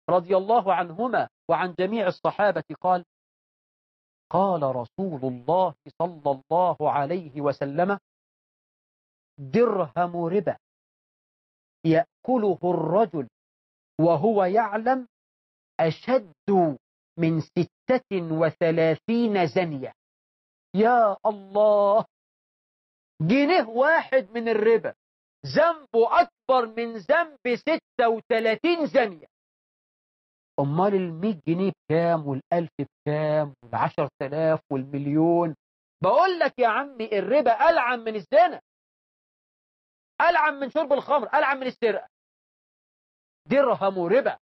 رضي الله عنهما وعن جميع الصحابة قال قال رسول الله صلى الله عليه وسلم درهم ربا يأكله الرجل وهو يعلم أشد من ستة وثلاثين زنية يا الله جنيه واحد من الربا ذنبه أكبر من ذنب ستة وثلاثين زنية أمال المية جنيه بكام والألف بكام والعشر تلاف والمليون بقول لك يا عمي الربا ألعن من الزنا ألعن من شرب الخمر ألعن من السرقة درهم ربا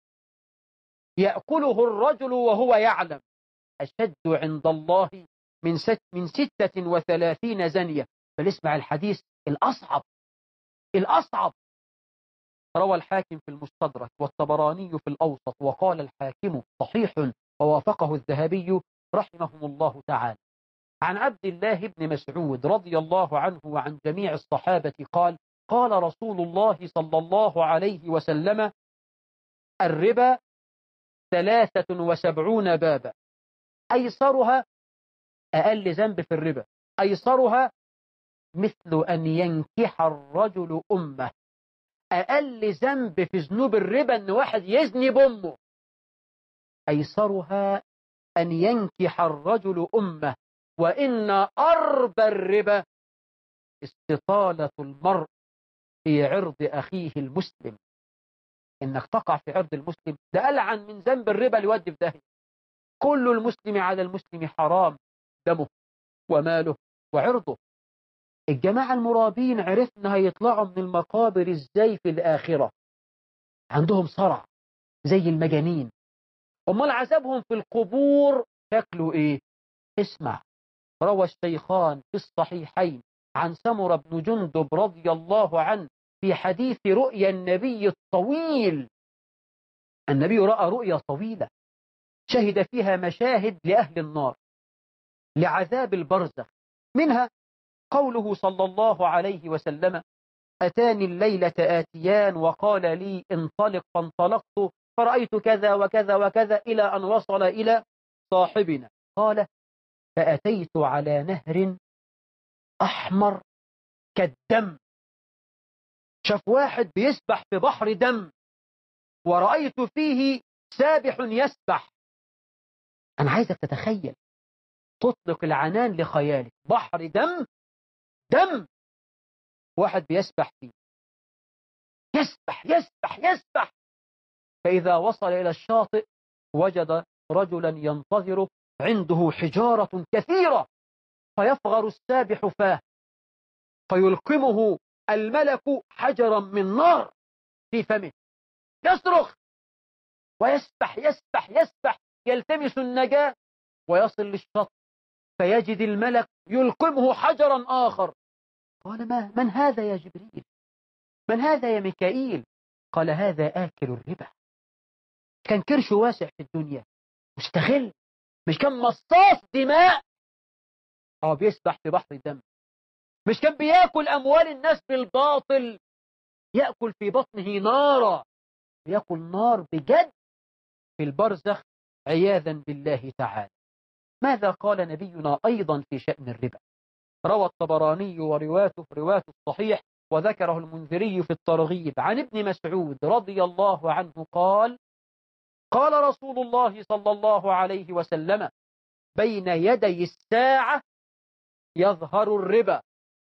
يأكله الرجل وهو يعلم أشد عند الله من ست من ستة وثلاثين زنية بل اسمع الحديث الأصعب الأصعب روى الحاكم في المستدرك والطبراني في الأوسط وقال الحاكم صحيح ووافقه الذهبي رحمهم الله تعالى عن عبد الله بن مسعود رضي الله عنه وعن جميع الصحابة قال قال رسول الله صلى الله عليه وسلم الربا ثلاثة وسبعون بابا أيسرها أقل ذنب في الربا أيسرها مثل أن ينكح الرجل أمه أقل ذنب في ذنوب الربا أن واحد يزني بأمه أيسرها أن ينكح الرجل أمه وإن أربى الربا استطالة المرء في عرض أخيه المسلم إنك تقع في عرض المسلم ده ألعن من ذنب الربا ليودي في داهية كل المسلم على المسلم حرام دمه وماله وعرضه الجماعة المرابين عرفنا هيطلعوا من المقابر ازاي في الآخرة عندهم صرع زي المجانين امال عذابهم في القبور شكله ايه اسمع روى الشيخان في الصحيحين عن سمر بن جندب رضي الله عنه في حديث رؤيا النبي الطويل النبي رأى رؤيا طويلة شهد فيها مشاهد لأهل النار لعذاب البرزخ منها قوله صلى الله عليه وسلم أتاني الليلة آتيان وقال لي انطلق فانطلقت فرأيت كذا وكذا وكذا إلى أن وصل إلى صاحبنا قال فأتيت على نهر أحمر كالدم شاف واحد بيسبح في بحر دم ورأيت فيه سابح يسبح أنا عايزك تتخيل تطلق العنان لخيالك بحر دم دم واحد بيسبح فيه يسبح يسبح يسبح فإذا وصل إلى الشاطئ وجد رجلا ينتظره عنده حجارة كثيرة فيفغر السابح فاه فيلقمه الملك حجرا من نار في فمه يصرخ ويسبح يسبح يسبح يلتمس النجاة ويصل للشط فيجد الملك يلقمه حجرا آخر قال ما من هذا يا جبريل من هذا يا ميكائيل قال هذا آكل الربا كان كرش واسع في الدنيا مستغل مش كان مصاص دماء أو بيسبح في بحر الدم مش كان بياكل أموال الناس بالباطل يأكل في بطنه نارا يأكل نار بجد في البرزخ عياذا بالله تعالى ماذا قال نبينا أيضا في شأن الربا روى الطبراني ورواته في رواة الصحيح وذكره المنذري في الترغيب عن ابن مسعود رضي الله عنه قال قال رسول الله صلى الله عليه وسلم بين يدي الساعة يظهر الربا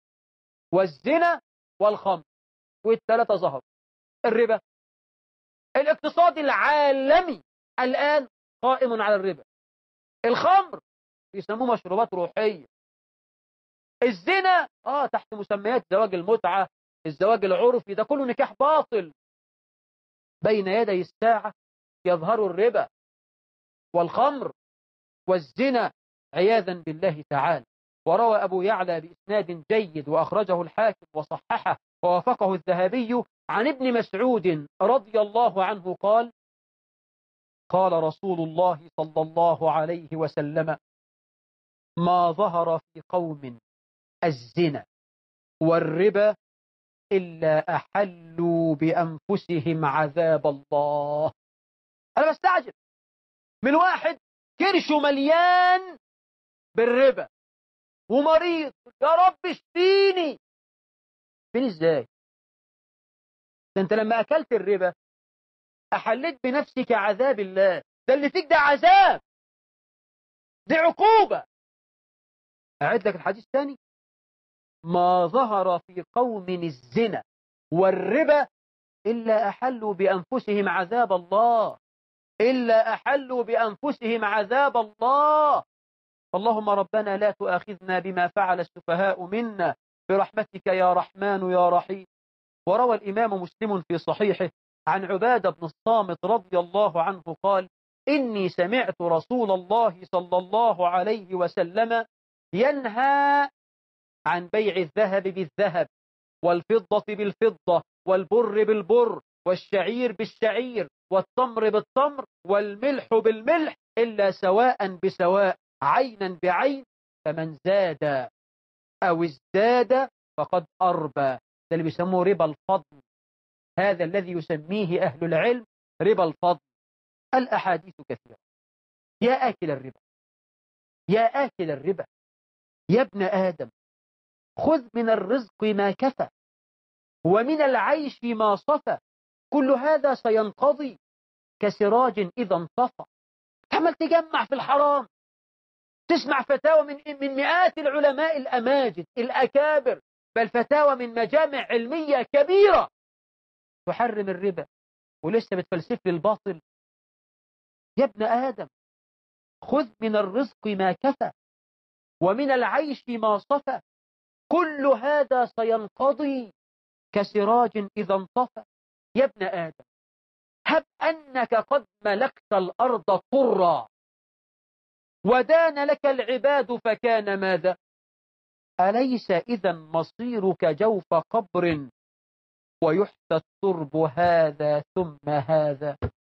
والزنا والخمر والثلاثة ظهر الربا الاقتصاد العالمي الآن قائم على الربا الخمر يسموه مشروبات روحية الزنا اه تحت مسميات زواج المتعة الزواج العرفي ده كله نكاح باطل بين يدي الساعة يظهر الربا والخمر والزنا عياذا بالله تعالى وروى أبو يعلى بإسناد جيد وأخرجه الحاكم وصححه ووافقه الذهبي عن ابن مسعود رضي الله عنه قال قال رسول الله صلى الله عليه وسلم ما ظهر في قوم الزنا والربا إلا أحلوا بأنفسهم عذاب الله من واحد كرشه مليان بالربا ومريض يا رب اشفيني فين ازاي ده انت لما اكلت الربا احليت بنفسك عذاب الله ده اللي فيك ده عذاب دي عقوبة اعد لك الحديث الثاني ما ظهر في قوم الزنا والربا إلا أحلوا بأنفسهم عذاب الله إلا أحلوا بأنفسهم عذاب الله اللهم ربنا لا تؤاخذنا بما فعل السفهاء منا برحمتك يا رحمن يا رحيم وروى الإمام مسلم في صحيحه عن عبادة بن الصامت رضي الله عنه قال إني سمعت رسول الله صلى الله عليه وسلم ينهى عن بيع الذهب بالذهب والفضة بالفضة والبر بالبر والشعير بالشعير والتمر بالتمر والملح بالملح إلا سواء بسواء عينا بعين فمن زاد أو ازداد فقد أربى ده اللي بيسموه ربا الفضل هذا الذي يسميه أهل العلم ربا الفضل الأحاديث كثيرة يا آكل الربا يا آكل الربا يا ابن آدم خذ من الرزق ما كفى ومن العيش ما صفى كل هذا سينقضي كسراج إذا انطفى عمل تجمع في الحرام تسمع فتاوى من من مئات العلماء الأماجد الأكابر بل فتاوى من مجامع علمية كبيرة تحرم الربا ولسه بتفلسف للباطل يا ابن آدم خذ من الرزق ما كفى ومن العيش ما صفى كل هذا سينقضي كسراج إذا انطفى يا ابن آدم هب أنك قد ملكت الأرض طرا ودان لك العباد فكان ماذا أليس إذا مصيرك جوف قبر ويحتى الترب هذا ثم هذا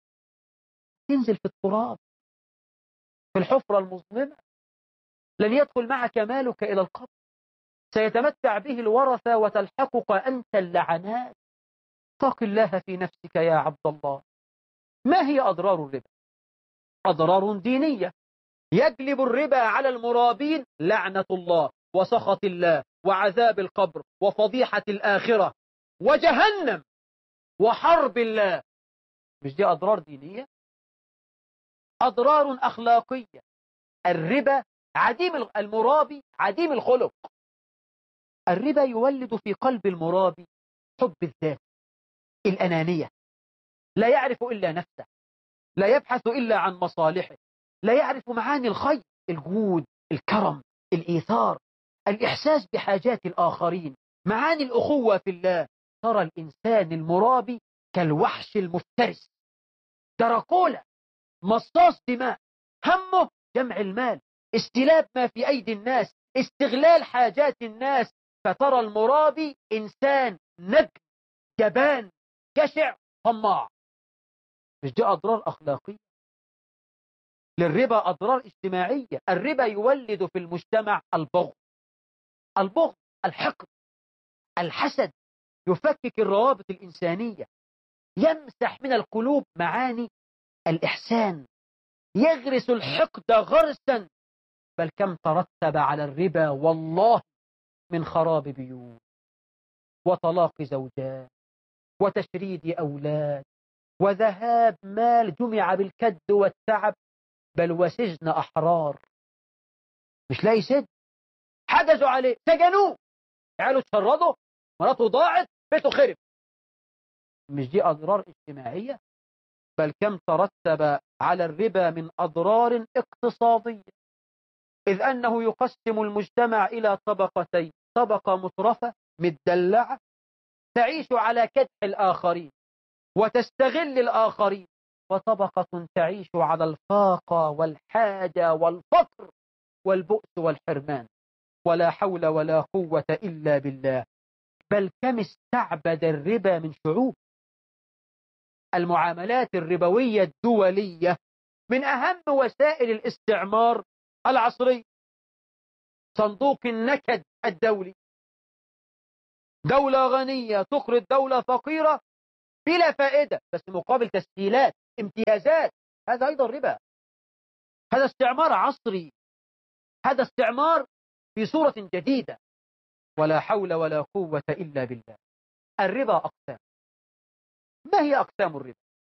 تنزل في التراب في الحفرة المظلمة لن يدخل معك مالك إلى القبر سيتمتع به الورثة وتلحقك أنت اللعنات اتق الله في نفسك يا عبد الله ما هي أضرار الربا أضرار دينية يجلب الربا على المرابين لعنة الله وسخط الله وعذاب القبر وفضيحة الآخرة وجهنم وحرب الله مش دي أضرار دينية أضرار أخلاقية الربا عديم المرابي عديم الخلق الربا يولد في قلب المرابي حب الذات الأنانية لا يعرف إلا نفسه لا يبحث إلا عن مصالحه لا يعرف معاني الخير الجود الكرم الإيثار الإحساس بحاجات الآخرين معاني الأخوة في الله ترى الإنسان المرابي كالوحش المفترس دراكولا مصاص دماء همه جمع المال استلاب ما في أيدي الناس استغلال حاجات الناس فترى المرابي إنسان نجم جبان جشع طماع مش دي أضرار أخلاقية للربا أضرار اجتماعية الربا يولد في المجتمع البغض البغض الحقد الحسد يفكك الروابط الإنسانية يمسح من القلوب معاني الإحسان يغرس الحقد غرسا بل كم ترتب على الربا والله من خراب بيوت وطلاق زوجات وتشريد أولاد وذهاب مال جمع بالكد والتعب بل وسجن أحرار مش لاقي سجن حجزوا عليه سجنوه عياله تشردوا مراته ضاعت بيته خرب مش دي أضرار اجتماعية بل كم ترتب على الربا من أضرار اقتصادية إذ أنه يقسم المجتمع إلى طبقتين طبقة مترفة متدلعة تعيش على كدح الآخرين وتستغل الآخرين وطبقة تعيش على الفاقة والحاجة والفقر والبؤس والحرمان ولا حول ولا قوة إلا بالله بل كم استعبد الربا من شعوب المعاملات الربوية الدولية من أهم وسائل الاستعمار العصري صندوق النكد الدولي دولة غنية تقرض دولة فقيرة بلا فائدة بس مقابل تسهيلات امتيازات هذا أيضا ربا هذا استعمار عصري هذا استعمار في صورة جديدة ولا حول ولا قوة إلا بالله الربا أقسام ما هي أقسام الربا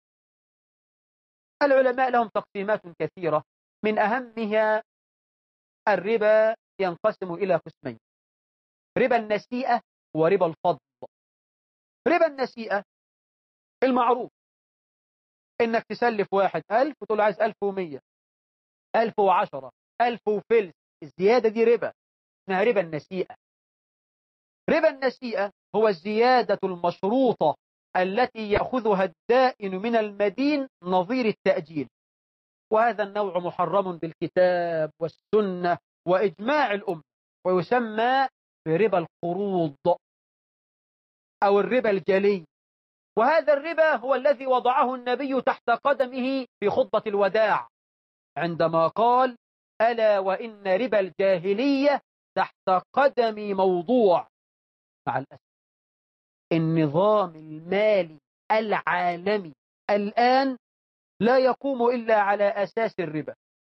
العلماء لهم تقسيمات كثيرة من أهمها الربا ينقسم إلى قسمين ربا النسيئة وربا الفضل ربا النسيئة المعروف انك تسلف واحد ألف وتقول عايز ألف ومية ألف وعشرة ألف وفلس الزيادة دي ربا اسمها ربا النسيئة ربا النسيئة هو الزيادة المشروطة التي يأخذها الدائن من المدين نظير التأجيل وهذا النوع محرم بالكتاب والسنة وإجماع الأمة ويسمى بربا القروض أو الربا الجلي وهذا الربا هو الذي وضعه النبي تحت قدمه في خطبة الوداع عندما قال ألا وإن ربا الجاهلية تحت قدمي موضوع مع الأسف النظام المالي العالمي الآن لا يقوم إلا على أساس الربا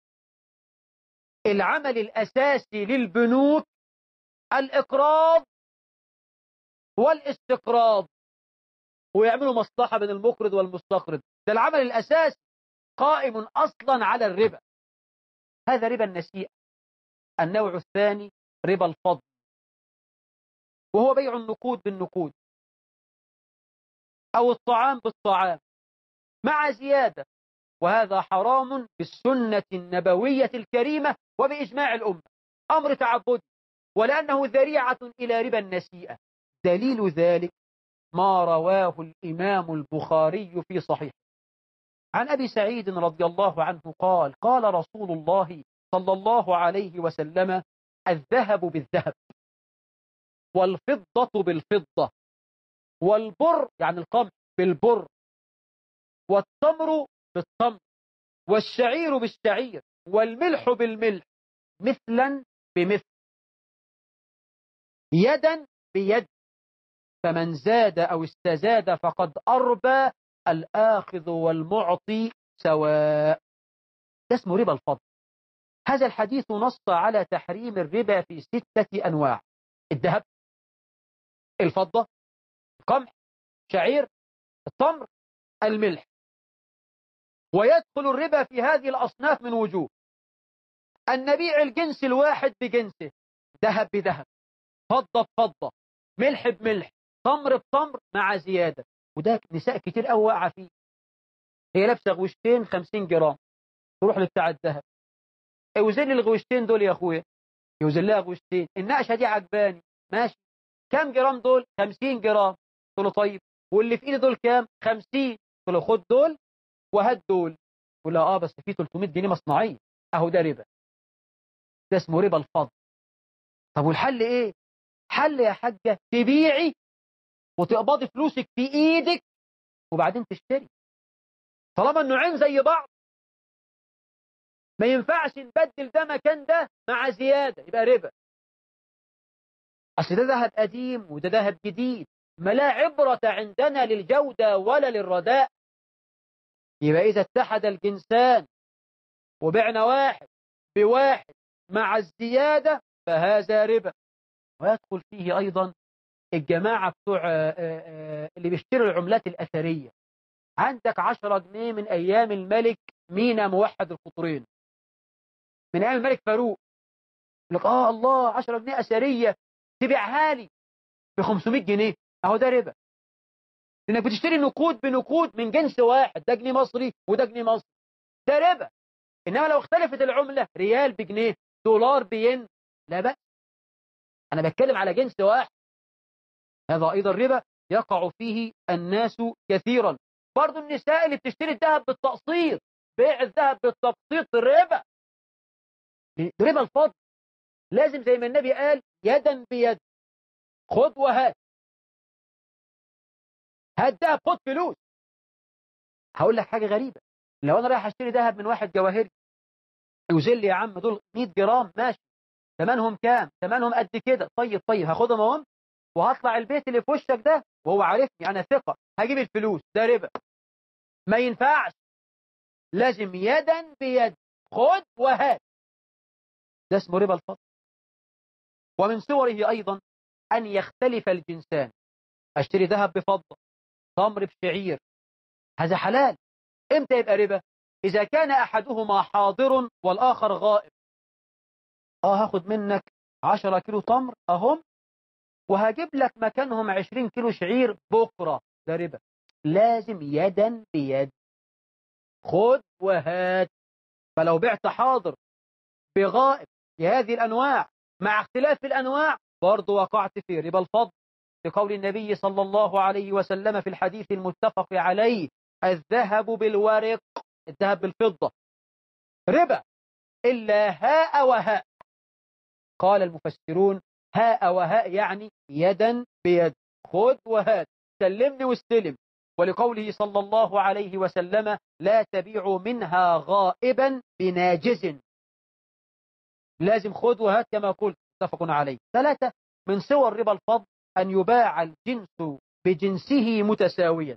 العمل الأساسي للبنوك الإقراض والاستقراض ويعملوا مصلحة بين المقرض والمستقرض ده العمل الأساسي قائم أصلا على الربا هذا ربا النسيئة النوع الثاني ربا الفضل وهو بيع النقود بالنقود أو الطعام بالطعام مع زيادة وهذا حرام بالسنة النبوية الكريمة وبإجماع الأمة أمر تعبد ولأنه ذريعة إلى ربا النسيئة دليل ذلك ما رواه الإمام البخاري في صحيح عن أبي سعيد رضي الله عنه قال قال رسول الله صلى الله عليه وسلم الذهب بالذهب والفضة بالفضة والبر يعني القمح بالبر والتمر بالتمر والشعير بالشعير والملح بالملح مثلا بمثل يدا بيد فمن زاد أو استزاد فقد أربى الآخذ والمعطي سواء ده اسمه ربا الفضل هذا الحديث نص على تحريم الربا في ستة أنواع الذهب الفضة القمح شعير التمر الملح ويدخل الربا في هذه الأصناف من وجوه أن نبيع الجنس الواحد بجنسه ذهب بذهب فضة بفضة ملح بملح تمر بتمر مع زيادة وده نساء كتير قوي واقعه فيه هي لابسه غوشتين 50 جرام تروح لبتاع الذهب اوزن لي الغوشتين دول يا اخويا يوزن لها غوشتين النقشه دي عجباني ماشي كام جرام دول 50 جرام قلت له طيب واللي في ايدي دول كام 50 قلت له خد دول وهات دول يقول اه بس في 300 جنيه مصنعيه اهو ده ربا ده اسمه ربا الفضل طب والحل ايه حل يا حاجه تبيعي وتقبضي فلوسك في ايدك وبعدين تشتري طالما النوعين زي بعض ما ينفعش نبدل ده مكان ده مع زيادة يبقى ربا أصل ده ذهب قديم وده ذهب جديد ما لا عبرة عندنا للجودة ولا للرداء يبقى إذا اتحد الجنسان وبعنا واحد بواحد مع الزيادة فهذا ربا ويدخل فيه أيضا الجماعة بتوع اللي بيشتروا العملات الأثرية عندك 10 جنيه من أيام الملك مينا موحد القطرين من أيام الملك فاروق يقول لك آه الله 10 جنيه أثرية تبيعها لي ب 500 جنيه أهو ده ربا لأنك بتشتري نقود بنقود من جنس واحد ده جنيه مصري وده جنيه مصري ده ربا إنما لو اختلفت العملة ريال بجنيه دولار بين لا بأس أنا بتكلم على جنس واحد هذا أيضا ربا يقع فيه الناس كثيرا برضو النساء اللي بتشتري الذهب بالتقسيط بيع الذهب بالتقسيط ربا ربا الفضل لازم زي ما النبي قال يدا بيد خد وهات هات ذهب خد فلوس هقول لك حاجة غريبة لو أنا رايح أشتري ذهب من واحد جواهري يوزن لي يا عم دول 100 جرام ماشي ثمنهم كام ثمنهم قد كده طيب طيب هاخدهم اهم وهطلع البيت اللي في وشك ده وهو عارفني انا ثقة هجيب الفلوس ده ربا ما ينفعش لازم يدا بيد خد وهات ده اسمه ربا الفضل ومن صوره أيضا أن يختلف الجنسان أشتري ذهب بفضة تمر بشعير هذا حلال امتى يبقى ربا إذا كان أحدهما حاضر والآخر غائب آه هاخد منك 10 كيلو تمر أهم وهجيب لك مكانهم 20 كيلو شعير بكرة ده ربا لازم يدا بيد خد وهات فلو بعت حاضر بغائب بهذه الأنواع مع اختلاف الأنواع برضو وقعت في ربا الفضل لقول النبي صلى الله عليه وسلم في الحديث المتفق عليه الذهب بالورق الذهب بالفضة ربا إلا هاء وهاء قال المفسرون هاء وهاء يعني يدا بيد خذ وهات سلمني واستلم ولقوله صلى الله عليه وسلم لا تبيعوا منها غائبا بناجز لازم خذ وهات كما قلت متفق عليه ثلاثة من صور ربا الفضل أن يباع الجنس بجنسه متساويا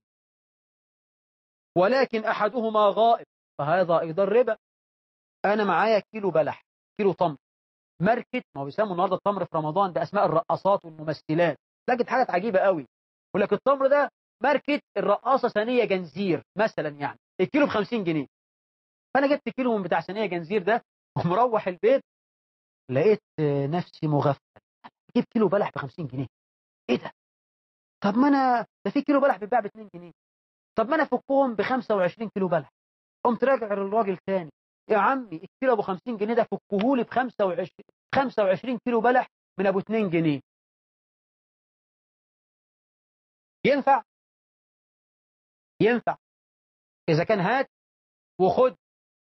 ولكن أحدهما غائب فهذا أيضا ربا أنا معايا كيلو بلح كيلو تمر ماركت ما هو بيسموا النهارده التمر في رمضان ده أسماء الرقاصات والممثلات لقيت حاجات عجيبة قوي يقول لك التمر ده ماركت الرقاصة ثانية جنزير مثلا يعني الكيلو ب 50 جنيه فأنا جبت كيلو من بتاع ثانية جنزير ده ومروح البيت لقيت نفسي مغفل جيب كيلو بلح ب 50 جنيه ايه ده طب ما انا ده في كيلو بلح بيتباع ب 2 جنيه طب ما انا افكهم ب 25 كيلو بلح قمت راجع للراجل تاني يا عمي الكيلو ابو 50 جنيه ده فكهولي ب 25 25 كيلو بلح من ابو 2 جنيه ينفع ينفع اذا كان هات وخد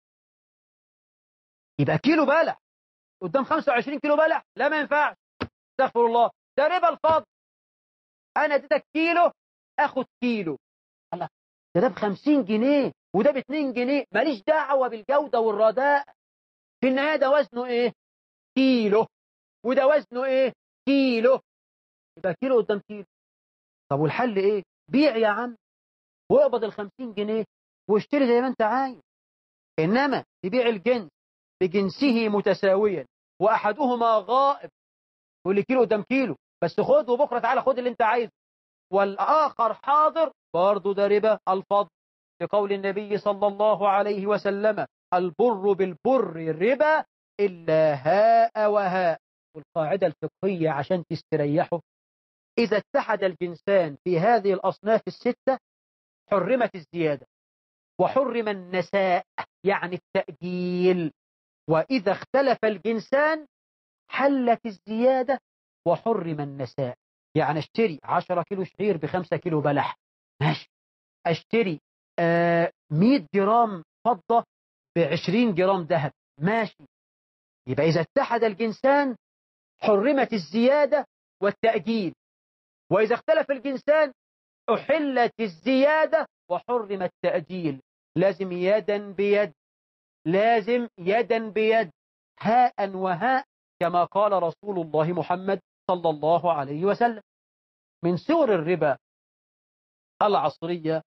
يبقى كيلو بلح قدام 25 كيلو بلح لا ما ينفعش استغفر الله ده ربا الفضل انا اديتك كيلو اخد كيلو الله ده ده ب 50 جنيه وده ب 2 جنيه ماليش دعوه بالجوده والرداء في النهايه ده وزنه ايه كيلو وده وزنه ايه كيلو يبقى كيلو قدام كيلو طب والحل ايه بيع يا عم واقبض ال 50 جنيه واشتري زي ما انت عايز انما تبيع الجنس بجنسه متساويا واحدهما غائب يقول لي كيلو قدام كيلو بس خد وبكره تعالى خد اللي انت عايزه والاخر حاضر برضه ده ربا الفضل لقول النبي صلى الله عليه وسلم البر بالبر ربا الا هاء وهاء والقاعده الفقهيه عشان تستريحوا اذا اتحد الجنسان في هذه الاصناف السته حرمت الزياده وحرم النساء يعني التأجيل وإذا اختلف الجنسان حلت الزيادة وحرم النساء يعني اشتري 10 كيلو شعير بخمسة كيلو بلح ماشي اشتري آه 100 جرام فضة بعشرين جرام ذهب ماشي يبقى إذا اتحد الجنسان حرمت الزيادة والتأجيل وإذا اختلف الجنسان أحلت الزيادة وحرم التأجيل لازم يدا بيد لازم يدا بيد هاء وهاء كما قال رسول الله محمد صلى الله عليه وسلم من سور الربا العصرية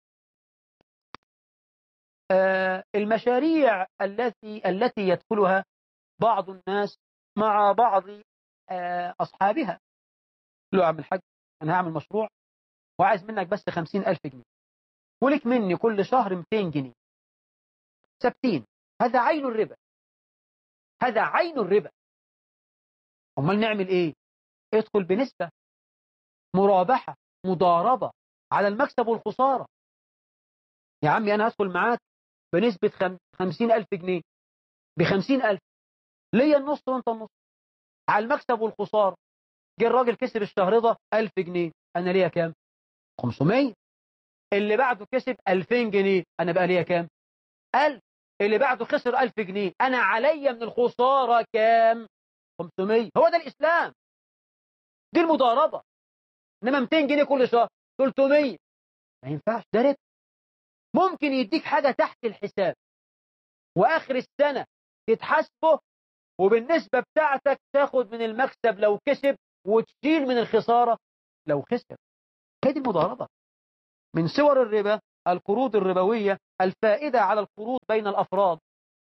المشاريع التي التي يدخلها بعض الناس مع بعض أصحابها له عم الحاج أنا هعمل مشروع وعايز منك بس خمسين ألف جنيه ولك مني كل شهر 200 جنيه ثابتين هذا عين الربا هذا عين الربا امال نعمل ايه ادخل بنسبة مرابحة مضاربة على المكسب والخسارة يا عمي انا هدخل معاك بنسبة خمسين الف جنيه بخمسين الف ليا النص وانت النص على المكسب والخسارة جه الراجل كسب الشهر ده الف جنيه انا ليا كام 500 اللي بعده كسب 2000 جنيه انا بقى ليا كام 1000 اللي بعده خسر 1000 جنيه انا عليا من الخساره كام 500 هو ده الاسلام دي المضاربه انما 200 جنيه كل شهر 300 ما ينفعش ده ربا ممكن يديك حاجه تحت الحساب واخر السنه تتحاسبه وبالنسبه بتاعتك تاخد من المكسب لو كسب وتشيل من الخساره لو خسر هذه المضاربه من صور الربا القروض الربوية الفائدة على القروض بين الأفراد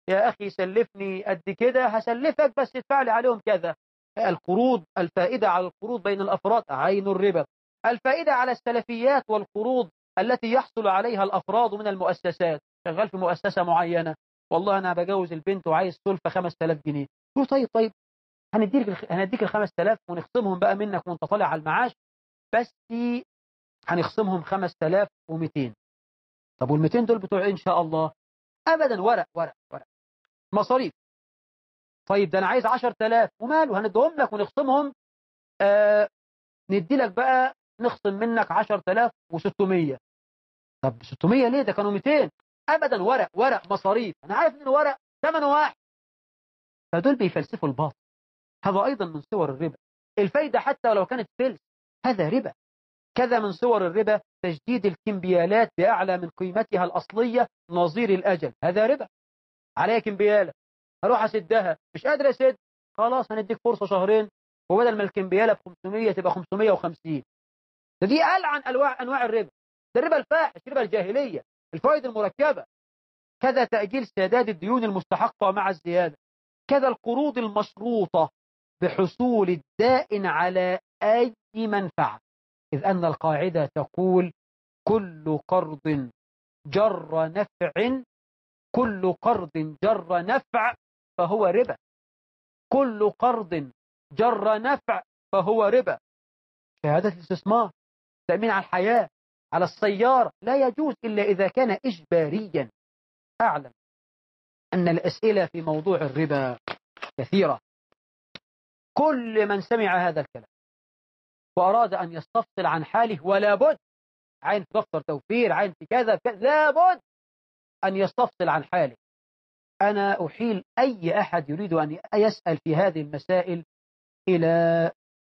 يا أخي سلفني قد كده هسلفك بس ادفع لي عليهم كذا القروض الفائدة على القروض بين الأفراد عين الربا الفائدة على السلفيات والقروض التي يحصل عليها الأفراد من المؤسسات شغال في مؤسسة معينة والله أنا بجوز البنت وعايز سلفة 5000 جنيه قلت طيب طيب هنديك هنديك ال 5000 ونخصمهم بقى منك وانت طالع على المعاش بس هنخصمهم 5200 طب وال 200 دول بتوع ان شاء الله ابدا ورق ورق ورق مصاريف طيب ده انا عايز 10000 وماله هندهم لك ونخصمهم آه ندي لك بقى نخصم منك 10600 طب 600 ليه ده كانوا 200 ابدا ورق ورق مصاريف انا عارف ان الورق ثمنه واحد فدول بيفلسفوا الباطل هذا ايضا من صور الربا الفايدة حتى ولو كانت فلس هذا ربا كذا من صور الربا تجديد الكمبيالات بأعلى من قيمتها الأصلية نظير الأجل هذا ربا عليها كمبيالة هروح أسدها مش قادر أسد خلاص هنديك فرصة شهرين وبدل ما الكمبيالة ب 500 تبقى 550 ده دي ألعن أنواع أنواع الربا ده الربا الفاحش ربا الجاهلية الفوائد المركبة كذا تأجيل سداد الديون المستحقة مع الزيادة كذا القروض المشروطة بحصول الدائن على أي منفعة إذ أن القاعدة تقول كل قرض جر نفع كل قرض جر نفع فهو ربا كل قرض جر نفع فهو ربا شهادة الاستثمار تأمين على الحياة على السيارة لا يجوز إلا إذا كان إجباريا أعلم أن الأسئلة في موضوع الربا كثيرة كل من سمع هذا الكلام وأراد أن يستفصل عن حاله ولا بد عين في دفتر توفير عين في كذا, في كذا لا بد أن يستفصل عن حاله أنا أحيل أي أحد يريد أن يسأل في هذه المسائل إلى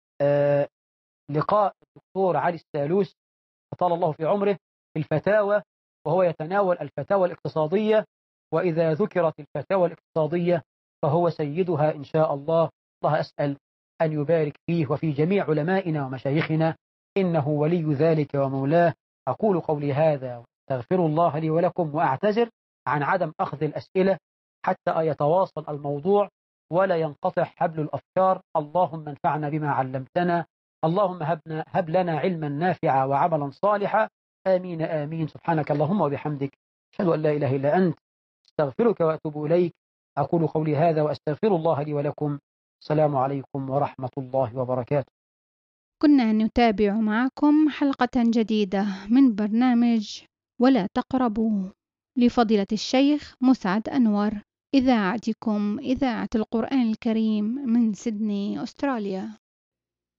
لقاء الدكتور علي السالوس أطال الله في عمره في الفتاوى وهو يتناول الفتاوى الاقتصادية وإذا ذكرت الفتاوى الاقتصادية فهو سيدها إن شاء الله الله أسأل أن يبارك فيه وفي جميع علمائنا ومشايخنا إنه ولي ذلك ومولاه أقول قولي هذا واستغفر الله لي ولكم وأعتذر عن عدم أخذ الأسئلة حتى يتواصل الموضوع ولا ينقطع حبل الأفكار اللهم انفعنا بما علمتنا اللهم هبنا هب لنا علما نافعا وعملا صالحا آمين آمين سبحانك اللهم وبحمدك أشهد أن لا إله إلا أنت استغفرك وأتوب إليك أقول قولي هذا وأستغفر الله لي ولكم السلام عليكم ورحمة الله وبركاته كنا نتابع معكم حلقة جديدة من برنامج ولا تقربوا لفضيلة الشيخ مسعد أنور إذاعتكم إذاعة القرآن الكريم من سيدني أستراليا